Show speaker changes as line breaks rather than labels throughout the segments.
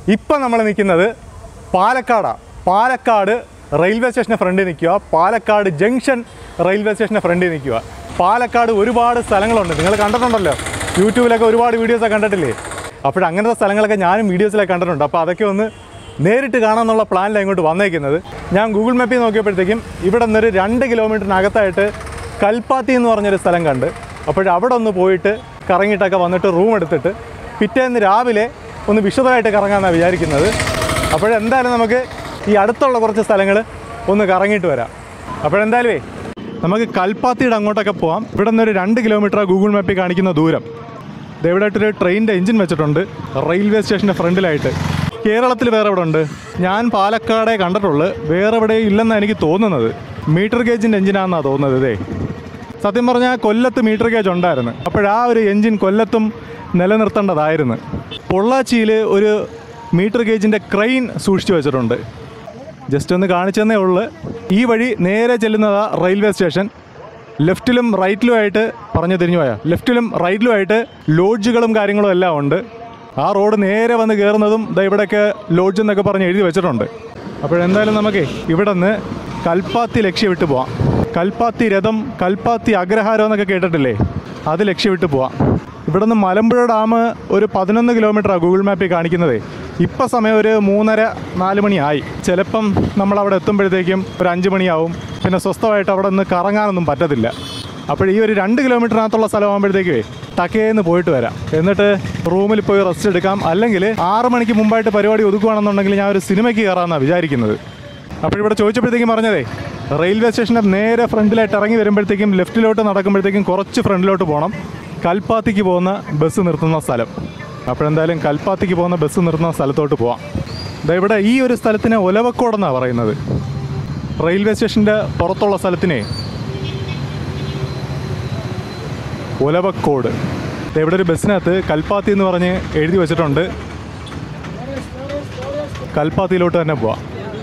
ഇപ്പം നമ്മൾ നിൽക്കുന്നത് പാലക്കാടാണ് പാലക്കാട് റെയിൽവേ സ്റ്റേഷൻ്റെ ഫ്രണ്ടിൽ നിൽക്കുക പാലക്കാട് ജംഗ്ഷൻ റെയിൽവേ സ്റ്റേഷൻ്റെ ഫ്രണ്ടിൽ നിൽക്കുക പാലക്കാട് ഒരുപാട് സ്ഥലങ്ങളുണ്ട് നിങ്ങൾ കണ്ടിട്ടുണ്ടല്ലോ യൂട്യൂബിലൊക്കെ ഒരുപാട് വീഡിയോസൊക്കെ കണ്ടിട്ടില്ലേ അപ്പോൾ അങ്ങനത്തെ സ്ഥലങ്ങളൊക്കെ ഞാനും വീഡിയോസിലൊക്കെ കണ്ടിട്ടുണ്ട് അപ്പോൾ അതൊക്കെ ഒന്ന് നേരിട്ട് കാണാമെന്നുള്ള പ്ലാനിലാണ് ഇങ്ങോട്ട് വന്നേക്കുന്നത് ഞാൻ ഗൂഗിൾ മാപ്പിൽ നോക്കിയപ്പോഴത്തേക്കും ഇവിടെ നിന്നൊരു രണ്ട് കിലോമീറ്ററിനകത്തായിട്ട് കൽപ്പാത്തി എന്ന് പറഞ്ഞൊരു സ്ഥലം കണ്ട് അപ്പോൾ അവിടെ ഒന്ന് പോയിട്ട് കറങ്ങിയിട്ടൊക്കെ വന്നിട്ട് റൂം എടുത്തിട്ട് പിറ്റേന്ന് രാവിലെ ഒന്ന് വിശദമായിട്ട് കറങ്ങാമെന്നാണ് വിചാരിക്കുന്നത് അപ്പോഴെന്തായാലും നമുക്ക് ഈ അടുത്തുള്ള കുറച്ച് സ്ഥലങ്ങൾ ഒന്ന് കറങ്ങിയിട്ട് വരാം അപ്പോഴെന്തായാലുമേ നമുക്ക് കൽപ്പാത്തിയുടെ അങ്ങോട്ടൊക്കെ പോവാം ഇവിടെ നിന്നൊരു രണ്ട് കിലോമീറ്റർ ഗൂഗിൾ മാപ്പിൽ കാണിക്കുന്ന ദൂരം ദേ ഇവിടെ ആയിട്ടൊരു ട്രെയിനിൻ്റെ എഞ്ചിൻ വെച്ചിട്ടുണ്ട് റെയിൽവേ സ്റ്റേഷൻ്റെ ഫ്രണ്ടിലായിട്ട് കേരളത്തിൽ വേറെ എവിടെ ഉണ്ട് ഞാൻ പാലക്കാടെ കണ്ടിട്ടുള്ളൂ വേറെ എവിടെയും ഇല്ലെന്നാണ് എനിക്ക് തോന്നുന്നത് മീറ്റർ ഗേജിൻ്റെ എഞ്ചിനാണെന്നാണ് തോന്നുന്നത് ഇതേ സത്യം പറഞ്ഞാൽ കൊല്ലത്ത് മീറ്റർ ഗേജ് ഉണ്ടായിരുന്നു അപ്പോഴാ ഒരു എൻജിൻ കൊല്ലത്തും നിലനിർത്തേണ്ടതായിരുന്നു പൊള്ളാച്ചിയിൽ ഒരു മീറ്റർ ഗേജിൻ്റെ ക്രെയിൻ സൂക്ഷിച്ചു വെച്ചിട്ടുണ്ട് ജസ്റ്റ് ഒന്ന് കാണിച്ചെന്നേ ഉള്ളു ഈ വഴി നേരെ ചെല്ലുന്നതാ റെയിൽവേ സ്റ്റേഷൻ ലെഫ്റ്റിലും റൈറ്റിലുമായിട്ട് പറഞ്ഞു തിരിഞ്ഞു പോയാൽ ലെഫ്റ്റിലും റൈറ്റിലുമായിട്ട് ലോഡ്ജുകളും കാര്യങ്ങളും എല്ലാം ഉണ്ട് ആ റോഡ് നേരെ വന്ന് കയറുന്നതും ദാ ഇവിടെയൊക്കെ ലോഡ്ജ് എന്നൊക്കെ പറഞ്ഞ് എഴുതി വെച്ചിട്ടുണ്ട് അപ്പോഴെന്തായാലും നമുക്ക് ഇവിടെ നിന്ന് കൽപ്പാത്തി ലക്ഷ്യമിട്ട് പോവാം കൽപ്പാത്തി രഥം കൽപ്പാത്തി അഗ്രഹാരം എന്നൊക്കെ കേട്ടിട്ടില്ലേ അത് ലക്ഷ്യമിട്ട് പോവാം ഇവിടെ നിന്ന് മലമ്പുഴ ഡാം ഒരു പതിനൊന്ന് കിലോമീറ്ററാണ് ഗൂഗിൾ മാപ്പിൽ കാണിക്കുന്നതേ ഇപ്പം സമയം ഒരു മൂന്നര നാല് മണിയായി ചിലപ്പം നമ്മൾ അവിടെ എത്തുമ്പോഴത്തേക്കും ഒരു അഞ്ച് മണിയാവും പിന്നെ സ്വസ്ഥമായിട്ട് അവിടെ നിന്ന് കറങ്ങാനൊന്നും പറ്റത്തില്ല അപ്പോൾ ഈ ഒരു രണ്ട് കിലോമീറ്ററിനകത്തുള്ള സ്ഥലമാകുമ്പോഴത്തേക്കേ ടക്കേന്ന് പോയിട്ട് വരാം എന്നിട്ട് റൂമിൽ പോയി റെസ്റ്റ് എടുക്കാം അല്ലെങ്കിൽ ആറ് മണിക്ക് മുമ്പായിട്ട് പരിപാടി ഒതുക്കുകയാണെന്നുണ്ടെങ്കിൽ ഞാൻ ഒരു സിനിമയ്ക്ക് കയറാമെന്നാണ് വിചാരിക്കുന്നത് അപ്പോൾ ഇവിടെ ചോദിച്ചപ്പോഴത്തേക്കും പറഞ്ഞതേ റെയിൽവേ സ്റ്റേഷൻ്റെ നേരെ ഫ്രണ്ടിലായിട്ട് ഇറങ്ങി വരുമ്പോഴത്തേക്കും ലെഫ്റ്റിലോട്ട് നടക്കുമ്പോഴത്തേക്കും കുറച്ച് ഫ്രണ്ടിലോട്ട് പോകണം കൽപ്പാത്തിക്ക് പോകുന്ന ബസ് നിർത്തുന്ന സ്ഥലം അപ്പോഴെന്തായാലും കൽപ്പാത്തിക്ക് പോകുന്ന ബസ് നിർത്തുന്ന സ്ഥലത്തോട്ട് പോവാം ദാ ഇവിടെ ഈ ഒരു സ്ഥലത്തിന് ഒലവക്കോടെന്നാണ് പറയുന്നത് റെയിൽവേ സ്റ്റേഷൻ്റെ പുറത്തുള്ള സ്ഥലത്തിനെ ഒലവക്കോട് ദാ ഇവിടെ ഒരു ബസ്സിനകത്ത് കൽപ്പാത്തി എന്ന് പറഞ്ഞ് എഴുതി വെച്ചിട്ടുണ്ട് കൽപ്പാത്തിയിലോട്ട് തന്നെ പോവാം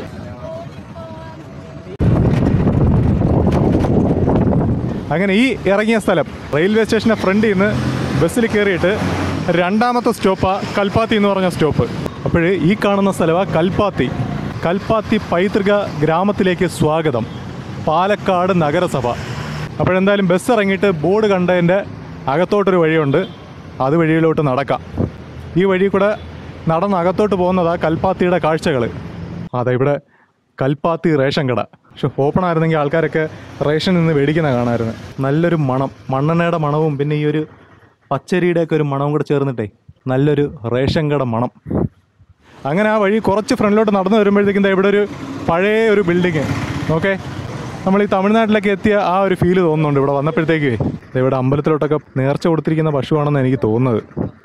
അങ്ങനെ ഈ ഇറങ്ങിയ സ്ഥലം റെയിൽവേ സ്റ്റേഷൻ്റെ ഫ്രണ്ടിൽ നിന്ന് ബസ്സിൽ കയറിയിട്ട് രണ്ടാമത്തെ സ്റ്റോപ്പാണ് കൽപ്പാത്തി എന്ന് പറഞ്ഞ സ്റ്റോപ്പ് അപ്പോൾ ഈ കാണുന്ന സ്ഥലമാണ് കൽപ്പാത്തി കൽപ്പാത്തി പൈതൃക ഗ്രാമത്തിലേക്ക് സ്വാഗതം പാലക്കാട് നഗരസഭ അപ്പോഴെന്തായാലും ബസ് ഇറങ്ങിയിട്ട് ബോർഡ് കണ്ടതിൻ്റെ അകത്തോട്ടൊരു വഴിയുണ്ട് അത് വഴിയിലോട്ട് നടക്കാം ഈ വഴി കൂടെ നടന്ന് അകത്തോട്ട് പോകുന്നതാ കൽപ്പാത്തിയുടെ കാഴ്ചകൾ അതെ ഇവിടെ കൽപ്പാത്തി റേഷൻ കട പക്ഷെ ഓപ്പൺ ആയിരുന്നെങ്കിൽ ആൾക്കാരൊക്കെ റേഷൻ നിന്ന് മേടിക്കുന്ന കാണാമായിരുന്നു നല്ലൊരു മണം മണ്ണെണ്ണയുടെ മണവും പിന്നെ ഈ ഒരു പച്ചരിയുടെയൊക്കെ ഒരു മണവും കൂടെ ചേർന്നിട്ടേ നല്ലൊരു റേഷൻ കട മണം അങ്ങനെ ആ വഴി കുറച്ച് ഫ്രണ്ടിലോട്ട് നടന്നു വരുമ്പോഴത്തേക്കും ദാ ഇവിടെ ഒരു പഴയ ഒരു ബിൽഡിങ് ഓക്കെ നമ്മൾ ഈ തമിഴ്നാട്ടിലൊക്കെ എത്തിയ ആ ഒരു ഫീല് തോന്നുന്നുണ്ട് ഇവിടെ വന്നപ്പോഴത്തേക്ക് ദാ ഇവിടെ അമ്പലത്തിലോട്ടൊക്കെ നേർച്ച കൊടുത്തിരിക്കുന്ന പശുവാണെന്ന് എനിക്ക് തോന്നുന്നത്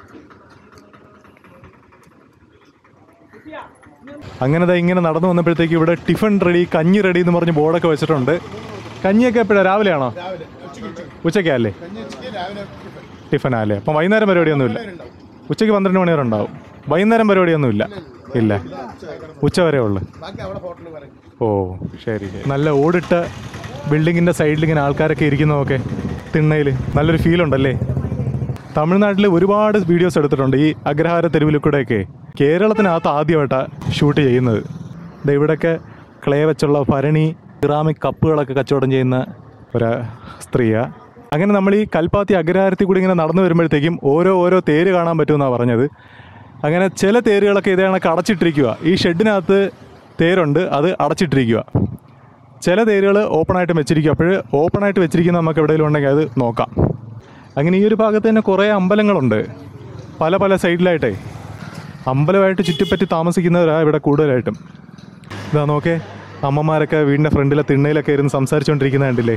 അങ്ങനെ ദാ ഇങ്ങനെ നടന്നു വന്നപ്പോഴത്തേക്ക് ഇവിടെ ടിഫിൻ റെഡി കഞ്ഞി റെഡി എന്ന് പറഞ്ഞ് ബോർഡൊക്കെ വെച്ചിട്ടുണ്ട് കഞ്ഞിയൊക്കെ എപ്പോഴാണ് രാവിലെയാണോ ഉച്ചയ്ക്കല്ലേ ടിഫിനാ അല്ലേ അപ്പം വൈകുന്നേരം പരിപാടിയൊന്നുമില്ല ഉച്ചയ്ക്ക് പന്ത്രണ്ട് മണി വരെ ഉണ്ടാവും വൈകുന്നേരം പരിപാടിയൊന്നുമില്ല ഇല്ല ഉച്ച വരെ ഉള്ളു ഓ ശരി ശരി. നല്ല ഓടിട്ട ബിൽഡിങ്ങിൻ്റെ സൈഡിൽ ഇങ്ങനെ ആൾക്കാരൊക്കെ ഇരിക്കുന്നതൊക്കെ തിണ്ണയിൽ നല്ലൊരു ഫീൽ ഉണ്ടല്ലേ തമിഴ്നാട്ടിൽ ഒരുപാട് വീഡിയോസ് എടുത്തിട്ടുണ്ട് ഈ അഗ്രഹാര തെരുവിൽ കൂടെയൊക്കെ കേരളത്തിനകത്ത് ആദ്യമായിട്ടാണ് ഷൂട്ട് ചെയ്യുന്നത് ദേ ഇവിടെയൊക്കെ ക്ലേ വെച്ചുള്ള ഭരണി സിറാമിക് കപ്പുകളൊക്കെ കച്ചവടം ചെയ്യുന്ന ഒരു സ്ത്രീയാണ് അങ്ങനെ നമ്മൾ ഈ കൽപ്പാത്തി അഗ്രഹാരത്തിൽ കൂടി ഇങ്ങനെ നടന്നു വരുമ്പോഴത്തേക്കും ഓരോ ഓരോ തേര് കാണാൻ പറ്റുമെന്നാണ് പറഞ്ഞത് അങ്ങനെ ചില തേരുകളൊക്കെ ഇതേ കണക്ക് അടച്ചിട്ടിരിക്കുക ഈ ഷെഡിനകത്ത് തേരുണ്ട് അത് അടച്ചിട്ടിരിക്കുക ചില തേരുകൾ ഓപ്പണായിട്ട് വെച്ചിരിക്കും അപ്പോൾ ഓപ്പണായിട്ട് വെച്ചിരിക്കുന്ന നമുക്ക് എവിടെയെങ്കിലും ഉണ്ടെങ്കിൽ അത് നോക്കാം അങ്ങനെ ഈ ഒരു ഭാഗത്ത് തന്നെ കുറേ അമ്പലങ്ങളുണ്ട് പല പല സൈഡിലായിട്ടേ അമ്പലമായിട്ട് ചുറ്റിപ്പറ്റി താമസിക്കുന്നവരാ ഇവിടെ കൂടുതലായിട്ടും ഇതാ നോക്കേ അമ്മമാരൊക്കെ വീടിൻ്റെ ഫ്രണ്ടിലെ തിണ്ണയിലൊക്കെ ഇരുന്ന് സംസാരിച്ചുകൊണ്ടിരിക്കുന്ന കണ്ടില്ലേ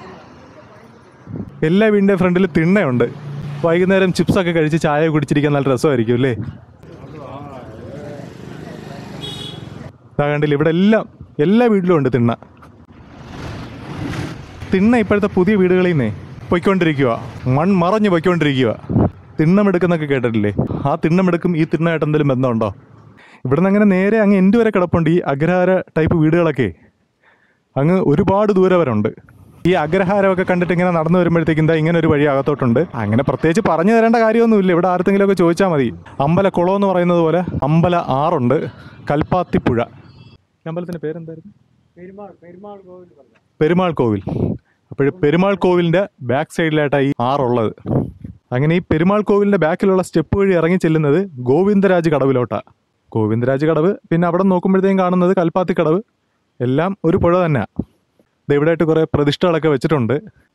എല്ലാ വീടിൻ്റെ ഫ്രണ്ടിൽ തിണ്ണയുണ്ട് വൈകുന്നേരം ചിപ്സൊക്കെ കഴിച്ച് ചായ കുടിച്ചിരിക്കാൻ നല്ല രസമായിരിക്കും അല്ലേ ഇതാ കണ്ടില്ല ഇവിടെ എല്ലാം എല്ലാ വീട്ടിലും ഉണ്ട് തിണ്ണ തിണ്ണ ഇപ്പോഴത്തെ പുതിയ വീടുകളിൽ നിന്നേ പൊയ്ക്കൊണ്ടിരിക്കുക മൺ മറഞ്ഞ് പൊയ്ക്കൊണ്ടിരിക്കുക തിണ്ണമെടുക്കുന്നൊക്കെ കേട്ടിട്ടില്ലേ ആ തിണ്ണമെടുക്കും ഈ തിണ്ണമായിട്ട് എന്തെങ്കിലും ബന്ധമുണ്ടോ ഇവിടുന്ന് അങ്ങനെ നേരെ അങ്ങ് എൻ്റെ വരെ കിടപ്പുണ്ട് ഈ അഗ്രഹാര ടൈപ്പ് വീടുകളൊക്കെ അങ്ങ് ഒരുപാട് ദൂരെ വരെ ഉണ്ട് ഈ അഗ്രഹാരമൊക്കെ കണ്ടിട്ട് ഇങ്ങനെ നടന്നു വരുമ്പോഴത്തേക്കും എന്താ ഇങ്ങനെ ഒരു വഴി അകത്തോട്ടുണ്ട് അങ്ങനെ പ്രത്യേകിച്ച് പറഞ്ഞു തരേണ്ട കാര്യമൊന്നുമില്ല ഇവിടെ ആർക്കെങ്കിലുമൊക്കെ ചോദിച്ചാൽ മതി അമ്പലക്കുളം എന്ന് പറയുന്നത് പോലെ അമ്പല ആറുണ്ട് കൽപ്പാത്തിപ്പുഴ ഈ അമ്പലത്തിൻ്റെ പേരെന്തായിരുന്നു പെരുമാൾ കോവിൽ അപ്പോൾ പെരുമാൾ കോവിലിൻ്റെ ബാക്ക് സൈഡിലായിട്ടാണ് ഈ ആറുള്ളത് അങ്ങനെ ഈ പെരുമാൾ കോവിലിൻ്റെ ബാക്കിലുള്ള സ്റ്റെപ്പ് വഴി ഇറങ്ങി ചെല്ലുന്നത് ഗോവിന്ദരാജ് കടവിലോട്ടാണ് ഗോവിന്ദരാജ് കടവ് പിന്നെ അവിടെ നോക്കുമ്പോഴത്തേക്കും കാണുന്നത് കൽപ്പാത്തി കടവ് എല്ലാം ഒരു പുഴ തന്നെയാണ് ഇത് ഇവിടെയായിട്ട് കുറേ പ്രതിഷ്ഠകളൊക്കെ വെച്ചിട്ടുണ്ട്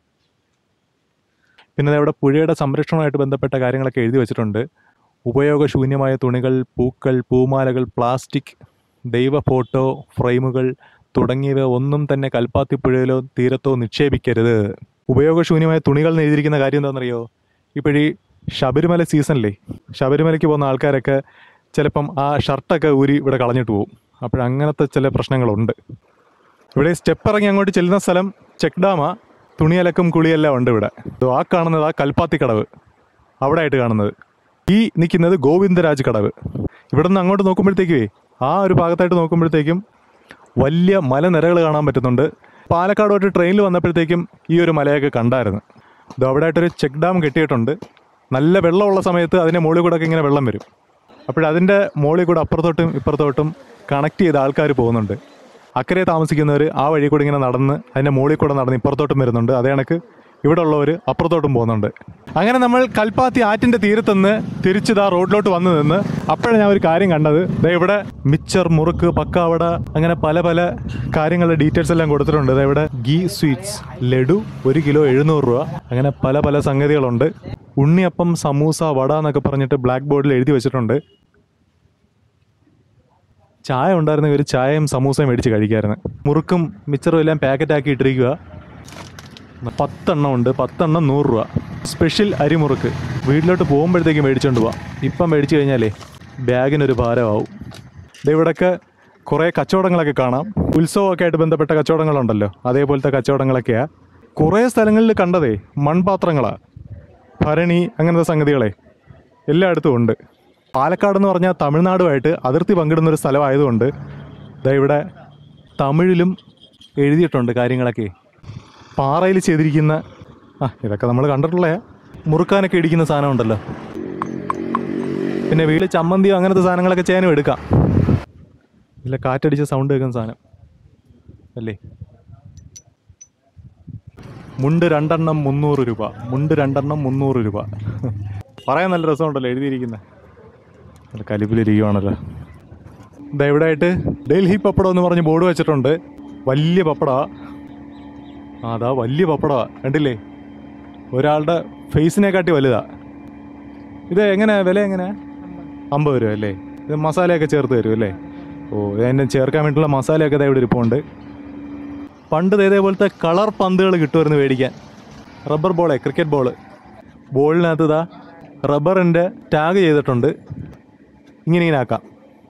പിന്നെ ദേ ഇവിടെ പുഴയുടെ സംരക്ഷണവുമായിട്ട് ബന്ധപ്പെട്ട കാര്യങ്ങളൊക്കെ എഴുതി വെച്ചിട്ടുണ്ട് ഉപയോഗശൂന്യമായ തുണികൾ പൂക്കൾ പൂമാലകൾ പ്ലാസ്റ്റിക് ദൈവ ഫോട്ടോ ഫ്രെയിമുകൾ തുടങ്ങിയവ ഒന്നും തന്നെ കൽപ്പാത്തിപ്പുഴയിലോ തീരത്തോ നിക്ഷേപിക്കരുത് ഉപയോഗശൂന്യമായ തുണികൾ എന്ന് എഴുതിയിരിക്കുന്ന കാര്യം എന്താണെന്നറിയോ ഇപ്പോഴീ ശബരിമല സീസണിലേ ശബരിമലയ്ക്ക് പോകുന്ന ആൾക്കാരൊക്കെ ചിലപ്പം ആ ഷർട്ടൊക്കെ ഊരി ഇവിടെ കളഞ്ഞിട്ട് പോകും അപ്പോഴങ്ങനത്തെ ചില പ്രശ്നങ്ങളുണ്ട് ഇവിടെ സ്റ്റെപ്പ് ഇറങ്ങി അങ്ങോട്ട് ചെല്ലുന്ന സ്ഥലം ചെക്ക് ഡാമാ തുണിയലക്കും കുളിയെല്ലാം ഉണ്ട് ഇവിടെ ദോ ആ കാണുന്നത് ആ കൽപ്പാത്തി കടവ് അവിടെ ആയിട്ട് കാണുന്നത് ഈ നിൽക്കുന്നത് ഗോവിന്ദരാജ് കടവ് ഇവിടെ നിന്ന് അങ്ങോട്ട് നോക്കുമ്പോഴത്തേക്കുവേ ആ ഒരു ഭാഗത്തായിട്ട് നോക്കുമ്പോഴത്തേക്കും വലിയ മലനിരകൾ കാണാൻ പറ്റുന്നുണ്ട് പാലക്കാടോട്ട് ട്രെയിനിൽ വന്നപ്പോഴത്തേക്കും ഈ ഒരു മലയൊക്കെ കണ്ടായിരുന്നു ഇത് അവിടെ ആയിട്ടൊരു ചെക്ക് ഡാം കെട്ടിയിട്ടുണ്ട് നല്ല വെള്ളമുള്ള സമയത്ത് അതിൻ്റെ മുകളിൽ കൂടെ ഒക്കെ ഇങ്ങനെ വെള്ളം വരും അപ്പോഴതിൻ്റെ മുകളിൽ കൂടെ അപ്പുറത്തോട്ടും ഇപ്പുറത്തോട്ടും കണക്ട് ചെയ്ത് ആൾക്കാർ പോകുന്നുണ്ട് അക്കരെ താമസിക്കുന്നവർ ആ വഴി കൂടെ ഇങ്ങനെ നടന്ന് അതിൻ്റെ മുകളിൽ കൂടെ നടന്ന് ഇപ്പുറത്തോട്ടും വരുന്നുണ്ട് അതേ കണക്ക് ഇവിടെ ഉള്ളവർ അപ്പുറത്തോട്ടും പോകുന്നുണ്ട് അങ്ങനെ നമ്മൾ കൽപ്പാത്തി ആറ്റിൻ്റെ തീരത്തുനിന്ന് തിരിച്ച് ദാ റോഡിലോട്ട് വന്ന് നിന്ന് അപ്പോഴാണ് ഞാൻ ഒരു കാര്യം കണ്ടത് ദേ ഇവിടെ മിച്ചർ മുറുക്ക് പക്കാവട അങ്ങനെ പല പല കാര്യങ്ങളുടെ ഡീറ്റെയിൽസ് എല്ലാം കൊടുത്തിട്ടുണ്ട് ദേ ഇവിടെ ഗീ സ്വീറ്റ്സ് ലഡു ഒരു കിലോ എഴുന്നൂറ് രൂപ അങ്ങനെ പല പല സംഗതികളുണ്ട് ഉണ്ണിയപ്പം സമൂസ വട എന്നൊക്കെ പറഞ്ഞിട്ട് ബ്ലാക്ക് ബോർഡിൽ എഴുതി വെച്ചിട്ടുണ്ട് ചായ ഉണ്ടായിരുന്നെങ്കിൽ ഒരു ചായയും സമൂസയും മേടിച്ച് കഴിക്കായിരുന്നു മുറുക്കും മിച്ചറും എല്ലാം പാക്കറ്റാക്കി ഇട്ടിരിക്കുക പത്തെണ്ണം ഉണ്ട് പത്തെണ്ണം നൂറ് രൂപ സ്പെഷ്യൽ അരിമുറുക്ക് വീട്ടിലോട്ട് പോകുമ്പോഴത്തേക്ക് മേടിച്ചോണ്ട് പോവാം ഇപ്പം മേടിച്ചു കഴിഞ്ഞാലേ ബാഗിനൊരു ഭാരമാവും ദേ ഇവിടെയൊക്കെ കുറേ കച്ചവടങ്ങളൊക്കെ കാണാം ഉത്സവമൊക്കെ ആയിട്ട് ബന്ധപ്പെട്ട കച്ചവടങ്ങളുണ്ടല്ലോ അതേപോലത്തെ കച്ചവടങ്ങളൊക്കെയാണ് കുറേ സ്ഥലങ്ങളിൽ കണ്ടതേ മൺപാത്രങ്ങളാണ് ഭരണി അങ്ങനത്തെ സംഗതികളെ എല്ലായിടത്തും ഉണ്ട് പാലക്കാട് എന്ന് പറഞ്ഞാൽ തമിഴ്നാടുമായിട്ട് അതിർത്തി പങ്കിടുന്ന ഒരു സ്ഥലമായതുകൊണ്ട് ദാ ഇവിടെ തമിഴിലും എഴുതിയിട്ടുണ്ട് കാര്യങ്ങളൊക്കെ പാറയിൽ ചെയ്തിരിക്കുന്ന ആ ഇതൊക്കെ നമ്മൾ കണ്ടിട്ടുള്ള മുറുക്കാനൊക്കെ ഇടിക്കുന്ന സാധനം ഉണ്ടല്ലോ പിന്നെ വീട്ടിൽ ചമ്മന്തിയോ അങ്ങനത്തെ സാധനങ്ങളൊക്കെ ചെയ്യാനും എടുക്കാം ഇല്ല കാറ്റടിച്ച സൗണ്ട് കേൾക്കുന്ന സാധനം അല്ലേ മുണ്ട് രണ്ടെണ്ണം മുന്നൂറ് രൂപ മുണ്ട് രണ്ടെണ്ണം മുന്നൂറ് രൂപ പറയാൻ നല്ല രസമുണ്ടല്ലോ എഴുതിയിരിക്കുന്നത് നല്ല കലിപ്പിലിരിക്കുവാണല്ലോ ഇതാ ഇവിടെ ആയിട്ട് ഡൽഹി പപ്പടം എന്ന് പറഞ്ഞ് ബോർഡ് വെച്ചിട്ടുണ്ട് വലിയ പപ്പടാ ആ അതാ വലിയ പപ്പടാ കണ്ടില്ലേ ഒരാളുടെ ഫേസിനെക്കാട്ടി വലുതാ ഇത് എങ്ങനെ വില എങ്ങനെ അമ്പത് രൂപ അല്ലേ ഇത് മസാലയൊക്കെ ചേർത്ത് തരും അല്ലേ ഓ അതിൻ്റെ ചേർക്കാൻ വേണ്ടിയിട്ടുള്ള മസാലയൊക്കെ ദാ ഇവിടെ ഇരിപ്പുണ്ട് പണ്ട് ദേ ഇതേപോലത്തെ കളർ പന്തുകൾ കിട്ടുമായിരുന്നു മേടിക്കാൻ റബ്ബർ ബോളേ ക്രിക്കറ്റ് ബോള് ബോളിനകത്ത് ഇതാ റബ്ബറിൻ്റെ ടാഗ് ചെയ്തിട്ടുണ്ട് ഇങ്ങനെ ഇങ്ങനെ ആക്കാം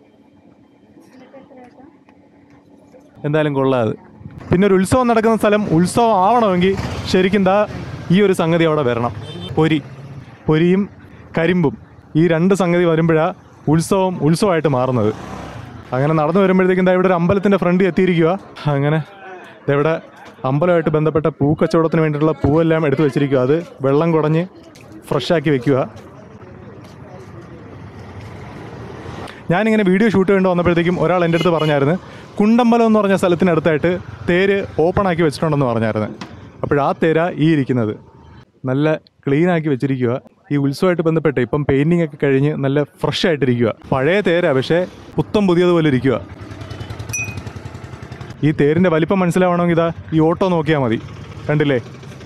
എന്തായാലും കൊള്ളാത് പിന്നെ ഒരു ഉത്സവം നടക്കുന്ന സ്ഥലം ഉത്സവം ആവണമെങ്കിൽ ശരിക്കും ദാ ഈ ഒരു സംഗതി അവിടെ വരണം പൊരി പൊരിയും കരിമ്പും ഈ രണ്ട് സംഗതി വരുമ്പോഴാണ് ഉത്സവം ഉത്സവമായിട്ട് മാറുന്നത് അങ്ങനെ നടന്നു വരുമ്പോഴത്തേക്കും ദാ ഇവിടെ ഒരു അമ്പലത്തിൻ്റെ ഫ്രണ്ട് എത്തിയിരിക്കുക അങ്ങനെ ദാ ഇവിടെ അമ്പലമായിട്ട് ബന്ധപ്പെട്ട പൂക്കച്ചവടത്തിന് വേണ്ടിയിട്ടുള്ള പൂവെല്ലാം എടുത്തു വെച്ചിരിക്കുക അത് വെള്ളം കുടഞ്ഞ് ഫ്രഷാക്കി വെക്കുക ഞാനിങ്ങനെ വീഡിയോ ഷൂട്ട് ചെയ്യേണ്ടി വന്നപ്പോഴത്തേക്കും ഒരാൾ എൻ്റെ അടുത്ത് പറഞ്ഞായിരുന്നു കുണ്ടമ്പലം എന്ന് പറഞ്ഞ സ്ഥലത്തിനടുത്തായിട്ട് തേര് ഓപ്പൺ ആക്കി വെച്ചിട്ടുണ്ടെന്ന് പറഞ്ഞായിരുന്നു അപ്പോൾ ആ തേര ഈ ഇരിക്കുന്നത് നല്ല ക്ലീൻ ആക്കി വെച്ചിരിക്കുക ഈ ഉത്സവമായിട്ട് ബന്ധപ്പെട്ട് ഇപ്പം പെയിൻറ്റിംഗ് ഒക്കെ കഴിഞ്ഞ് നല്ല ഫ്രഷ് ആയിട്ടിരിക്കുക പഴയ തേര പക്ഷേ പുത്തം പുതിയതുപോലെ ഇരിക്കുക ഈ തേരിൻ്റെ വലിപ്പം മനസ്സിലാവണമെങ്കിൽ ഇതാ ഈ ഓട്ടോ നോക്കിയാൽ മതി കണ്ടില്ലേ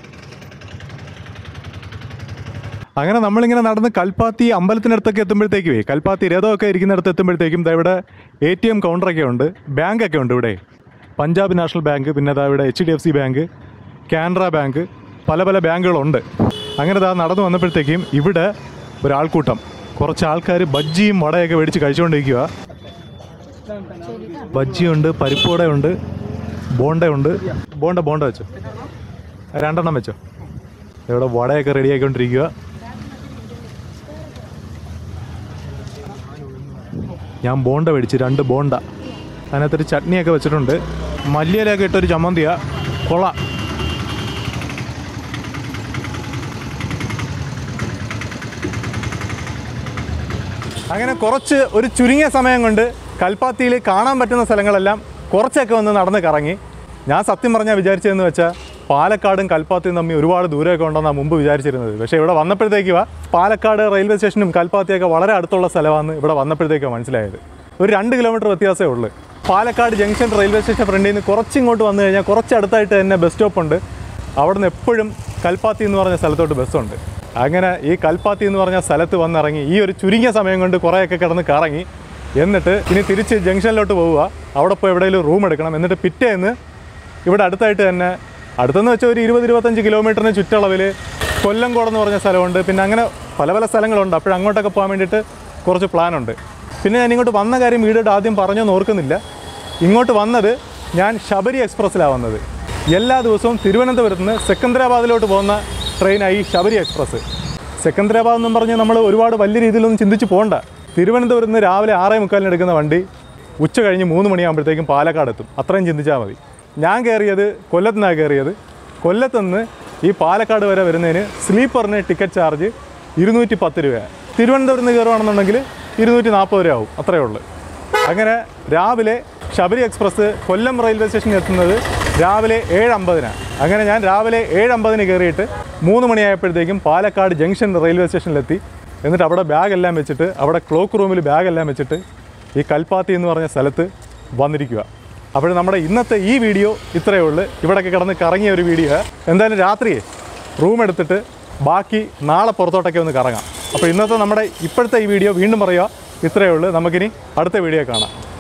അങ്ങനെ നമ്മളിങ്ങനെ നടന്ന് കൽപ്പാത്തി അമ്പലത്തിനടുത്തൊക്കെ എത്തുമ്പോഴത്തേക്കുവേ കൽപ്പാത്തി രഥമൊക്കെ ഇരിക്കുന്നിടത്ത് എത്തുമ്പോഴത്തേക്കും ദാ ഇവിടെ എ ടി എം കൗണ്ടറൊക്കെ ഉണ്ട് ബാങ്കൊക്കെ ഉണ്ട് ഇവിടെ പഞ്ചാബ് നാഷണൽ ബാങ്ക് പിന്നെ ദാ ഇവിടെ H D F C bank Canara bank പല പല ബാങ്കുകളുണ്ട് അങ്ങനെ ദാ നടന്നു വന്നപ്പോഴത്തേക്കും ഇവിടെ ഒരാൾക്കൂട്ടം കുറച്ച് ആൾക്കാർ ബജ്ജിയും വടയൊക്കെ മേടിച്ച് കഴിച്ചുകൊണ്ടിരിക്കുക ബജ്ജിയുണ്ട് പരിപ്പുവടയുണ്ട് ബോണ്ടയുണ്ട് ബോണ്ട ബോണ്ട വെച്ചോ രണ്ടെണ്ണം വെച്ചോ ഇവിടെ വടയൊക്കെ റെഡിയാക്കിക്കൊണ്ടിരിക്കുക ഞാൻ ബോണ്ട മേടിച്ച് രണ്ട് ബോണ്ട അതിനകത്തൊരു ചട്നിയൊക്കെ വെച്ചിട്ടുണ്ട് മല്ലിയിലൊക്കെ ഇട്ടൊരു ചമ്മന്തിയാ കൊള്ളാം അങ്ങനെ കുറച്ച് ഒരു ചുരുങ്ങിയ സമയം കൊണ്ട് കൽപ്പാത്തിയിൽ കാണാൻ പറ്റുന്ന സ്ഥലങ്ങളെല്ലാം കുറച്ചൊക്കെ ഒന്ന് നടന്ന് കറങ്ങി ഞാൻ സത്യം പറഞ്ഞാൽ വിചാരിച്ചതെന്ന് വെച്ചാൽ പാലക്കാടും കൽപ്പാത്തിയും തമ്മിൽ ഒരുപാട് ദൂരമൊക്കെ ഉണ്ടെന്നാണ് മുമ്പ് വിചാരിച്ചിരുന്നത് പക്ഷേ ഇവിടെ വന്നപ്പോഴത്തേക്ക് പാലക്കാട് റെയിൽവേ സ്റ്റേഷനും കൽപ്പാത്തിയൊക്കെ വളരെ അടുത്തുള്ള സ്ഥലമാണ് ഇവിടെ വന്നപ്പോഴത്തേക്ക് മനസ്സിലായത് ഒരു രണ്ട് കിലോമീറ്റർ വ്യത്യാസമേ ഉള്ളൂ പാലക്കാട് ജംഗ്ഷൻ റെയിൽവേ സ്റ്റേഷൻ ഫ്രണ്ടിൽ നിന്ന് കുറച്ചിങ്ങോട്ട് വന്നു കഴിഞ്ഞാൽ കുറച്ച് അടുത്തായിട്ട് തന്നെ ബസ് സ്റ്റോപ്പ് ഉണ്ട് അവിടുന്ന് എപ്പോഴും കൽപ്പാത്തി എന്ന് പറഞ്ഞ സ്ഥലത്തോട്ട് ബസ്സുണ്ട് അങ്ങനെ ഈ കൽപ്പാത്തി എന്ന് പറഞ്ഞ സ്ഥലത്ത് വന്നിറങ്ങി ഈ ഒരു ചുരുങ്ങിയ സമയം കൊണ്ട് കുറേയൊക്കെ കിടന്ന് കറങ്ങി എന്നിട്ട് ഇനി തിരിച്ച് ജംഗ്ഷനിലോട്ട് പോവുക അവിടെ പോയി എവിടെയെങ്കിലും റൂം എടുക്കണം എന്നിട്ട് പിറ്റേന്ന് ഇവിടെ അടുത്തായിട്ട് തന്നെ അടുത്തെന്ന് വെച്ചാൽ ഒരു ഇരുപത് ഇരുപത്തഞ്ച് കിലോമീറ്ററിന് ചുറ്റളവിൽ കൊല്ലംകോട് എന്ന് പറഞ്ഞ സ്ഥലമുണ്ട് പിന്നെ അങ്ങനെ പല പല സ്ഥലങ്ങളുണ്ട് അപ്പോൾ അങ്ങോട്ടൊക്കെ പോകാൻ വേണ്ടിയിട്ട് കുറച്ച് പ്ലാനുണ്ട് പിന്നെ ഞാൻ ഇങ്ങോട്ട് വന്ന കാര്യം വീഡിയോയുടെ ആദ്യം പറഞ്ഞൊന്നും ഓർക്കുന്നില്ല ഇങ്ങോട്ട് വന്നത് ഞാൻ ശബരി എക്സ്പ്രസ്സിലാണ് വന്നത് എല്ലാ ദിവസവും തിരുവനന്തപുരത്ത് നിന്ന് സെക്കന്ദരാബാദിലോട്ട് പോകുന്ന ട്രെയിനായി ശബരി എക്സ്പ്രസ് സെക്കന്ദരാബാദ് എന്നും പറഞ്ഞ് നമ്മൾ ഒരുപാട് വലിയ രീതിയിലൊന്നും ചിന്തിച്ച് പോകണ്ട തിരുവനന്തപുരത്ത് നിന്ന് രാവിലെ ആറേ മുക്കാലിന് എടുക്കുന്ന വണ്ടി ഉച്ച കഴിഞ്ഞ് മൂന്ന് മണിയാകുമ്പോഴത്തേക്കും പാലക്കാട് എത്തും അത്രയും ചിന്തിച്ചാൽ മതി ഞാൻ കയറിയത് കൊല്ലത്തുനിന്നാണ് കയറിയത് കൊല്ലത്തുനിന്ന് ഈ പാലക്കാട് വരെ വരുന്നതിന് സ്ലീപ്പറിന് ടിക്കറ്റ് ചാർജ് ഇരുന്നൂറ്റി പത്ത് രൂപയാണ് തിരുവനന്തപുരത്ത് നിന്ന് കയറുവാണെന്നുണ്ടെങ്കിൽ ഇരുന്നൂറ്റി നാൽപ്പത് രൂപ ആവും അത്രയേ ഉള്ളൂ അങ്ങനെ രാവിലെ ശബരി എക്സ്പ്രസ് കൊല്ലം റെയിൽവേ സ്റ്റേഷനിൽ എത്തുന്നത് രാവിലെ ഏഴ് അമ്പതിനാണ് അങ്ങനെ ഞാൻ രാവിലെ ഏഴ് അമ്പതിന് കയറിയിട്ട് മൂന്ന് മണിയായപ്പോഴത്തേക്കും പാലക്കാട് ജംഗ്ഷൻ റെയിൽവേ സ്റ്റേഷനിലെത്തി എന്നിട്ട് അവിടെ ബാഗെല്ലാം വെച്ചിട്ട് അവിടെ ക്ലോക്ക് റൂമിൽ ബാഗെല്ലാം വെച്ചിട്ട് ഈ കൽപ്പാത്തി എന്ന് പറഞ്ഞ സ്ഥലത്ത് വന്നിരിക്കുക അപ്പോൾ നമ്മുടെ ഇന്നത്തെ ഈ വീഡിയോ ഇത്രയേ ഉള്ളൂ ഇവിടെയൊക്കെ കിടന്ന് കറങ്ങിയ ഒരു വീഡിയോ എന്തായാലും രാത്രിയെ റൂം എടുത്തിട്ട് ബാക്കി നാളെ പുറത്തോട്ടൊക്കെ ഒന്ന് കറങ്ങാം അപ്പോൾ ഇന്നത്തെ നമ്മുടെ ഇപ്പോഴത്തെ ഈ വീഡിയോ വീണ്ടും പറയുക ഇത്രയേ ഉള്ളൂ നമുക്കിനി അടുത്ത വീഡിയോ കാണാം